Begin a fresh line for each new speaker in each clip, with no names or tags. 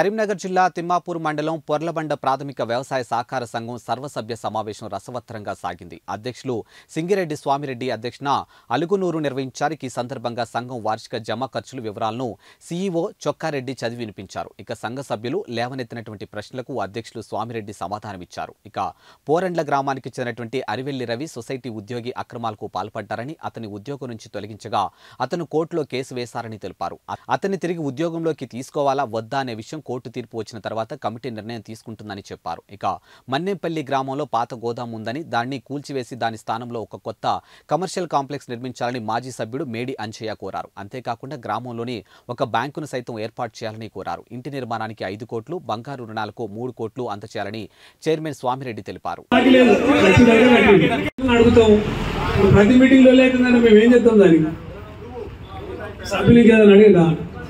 కరీంనగర్ జిల్లా తిమ్మాపూర్ మండలం పొర్లబండ ప్రాథమిక వ్యవసాయ సహకార సంఘం సర్వసభ్య సమావేశం రసవత్తరంగా సాగింది అధ్యక్షులు సింగిరెడ్డి స్వామిరెడ్డి అధ్యక్షన అలుగునూరు నిర్వహించారు ఈ సందర్భంగా సంఘం వార్షిక జమ ఖర్చుల వివరాలను సీఈఓ చొక్కారెడ్డి చదివి వినిపించారు ఇక సంఘ సభ్యులు లేవనెత్తినటువంటి ప్రశ్నలకు అధ్యక్షులు స్వామిరెడ్డి సమాధానమిచ్చారు ఇక పోరండ్ల గ్రామానికి చెందినటువంటి అరివెల్లి రవి సొసైటీ ఉద్యోగి అక్రమాలకు పాల్పడ్డారని అతని ఉద్యోగం నుంచి తొలగించగా అతను కోర్టులో కేసు వేశారని తెలిపారు అ- అతన్ని తిరిగి ఉద్యోగంలోకి తీసుకోవాలా వద్దా అనే విషయం కోర్టు తీర్పు వచ్చిన తర్వాత కమిటీ నిర్ణయం తీసుకుంటుందని చెప్పారు ఇక మన్నేపల్లి గ్రామంలో పాత గోదాం ఉందని దాన్ని కూల్చివేసి దాని స్థానంలో ఒక కొత్త కమర్షియల్ కాంప్లెక్స్ నిర్మించాలని మాజీ సభ్యుడు మేడి అంచయ్య కోరారు అంతేకాకుండా గ్రామంలోని ఒక బ్యాంకును సైతం ఏర్పాటు చేయాలని కోరారు ఇంటి నిర్మాణానికి ఐదు కోట్లు బంగారు రుణాలకు మూడు కోట్లు అందచేయాలని చైర్మన్ స్వామిరెడ్డి తెలిపారు
బాకీ లేదు ఖచ్చితంగా కట్టింది. అడుగుతాం ఇప్పుడు ప్రతి మీటింగ్ లో లేకుందంటే మేము ఏం చేస్తాం దానికి సభ్యులకి ఏదైనా అడిగిందా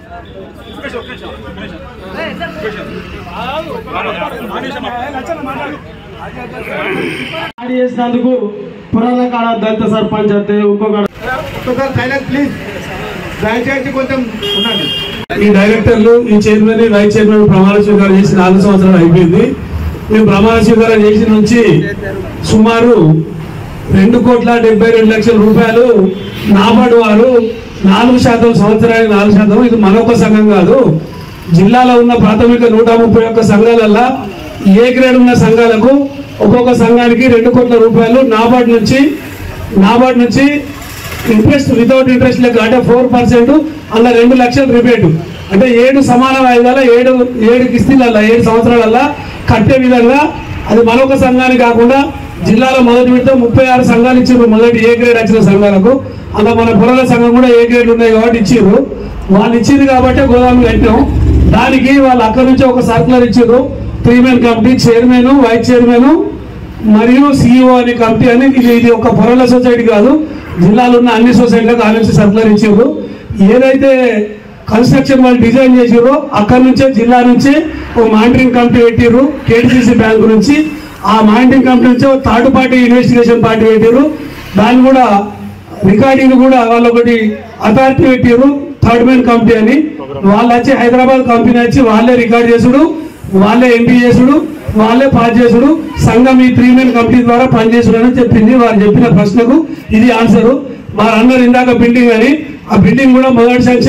యాడ్ చేసినందుకు పురాణ కాడ దళిత సర్పంచ్ అయితే ఇంకొక
ఒక్కసారి సైలెంట్ ప్లీజ్ దయచేసి కొంచెం ఉండండి
ఈ డైరెక్టర్లు ఈ చైర్మన్ వైస్ చైర్మన్ ప్రమాణ స్వీకారం చేసి నాలుగు సంవత్సరాలు అయిపోయింది మేము ప్రమాణ స్వీకారం చేసిన నుంచి సుమారు రెండు కోట్ల డెబ్బై రెండు లక్షల రూపాయలు నాబార్డు వారు నాలుగు శాతం సంవత్సరానికి నాలుగు శాతం ఇది మరొక సంఘం కాదు జిల్లాలో ఉన్న ప్రాథమిక నూట ముప్పై ఒక్క సంఘాలల్లో ఏ గ్రేడ్ ఉన్న సంఘాలకు ఒక్కొక్క సంఘానికి రెండు కోట్ల రూపాయలు నాబార్డు నుంచి నాబార్డు నుంచి ఇంట్రెస్ట్ వితౌట్ ఇంట్రెస్ట్ లెక్క అంటే ఫోర్ పర్సెంట్ అలా రెండు లక్షలు రిబేట్ అంటే ఏడు సమాన వాయిదాల ఏడు ఏడు కిస్తీలల్లా ఏడు సంవత్సరాలల్లా కట్టే విధంగా అది మరొక సంఘానికి కాకుండా జిల్లాలో మొదటి విడత ముప్పై ఆరు సంఘాలు ఇచ్చారు మొదటి ఏ గ్రేడ్ వచ్చిన సంఘాలకు అలా మన పొలాల సంఘం కూడా ఏ గ్రేడ్ ఉన్నాయి కాబట్టి ఇచ్చారు వాళ్ళు ఇచ్చింది కాబట్టి గోదాము కట్టాం దానికి వాళ్ళు అక్కడి నుంచి ఒక సర్కులర్ ఇచ్చారు three men committee chairman vice chairman మరియు సిఇఓ అనే కమిటీ అని ఇది ఇది ఒక పొరల సొసైటీ కాదు జిల్లాలో ఉన్న అన్ని సొసైటీలకు ఆ నుంచి సర్కులర్ ఇచ్చారు ఏదైతే కన్స్ట్రక్షన్ వాళ్ళు డిజైన్ చేసారో అక్కడి నుంచే జిల్లా నుంచి ఒక మానిటరింగ్ కమిటీ పెట్టారు కేటీసీసీ బ్యాంక్ నుంచి ఆ మానిటరింగ్ కమిటీ నుంచి ఒక థర్డ్ పార్టీ ఇన్వెస్టిగేషన్ పార్టీ పెట్టారు దాన్ని కూడా రికార్డింగ్ కూడా వాళ్ళు ఒకటి అథారిటీ పెట్టారు థర్డ్ మ్యాన్ కమిటీ అని వాళ్ళు వచ్చి హైదరాబాద్ కంపెనీ వచ్చి వాళ్ళే రికార్డ్ చేసుడు వాళ్ళే ఎంపీ చేసుడు వాళ్ళే పాస్ చేసుడు సంఘం ఈ త్రీ మెన్ కంపెనీ ద్వారా పనిచేసుడు అని చెప్పింది వారు చెప్పిన ప్రశ్నకు ఇది ఆన్సర్ వారు అన్నారు ఇందాక బిల్డింగ్ అని ఆ బిల్డింగ్ కూడా మొదటి సంఖ్య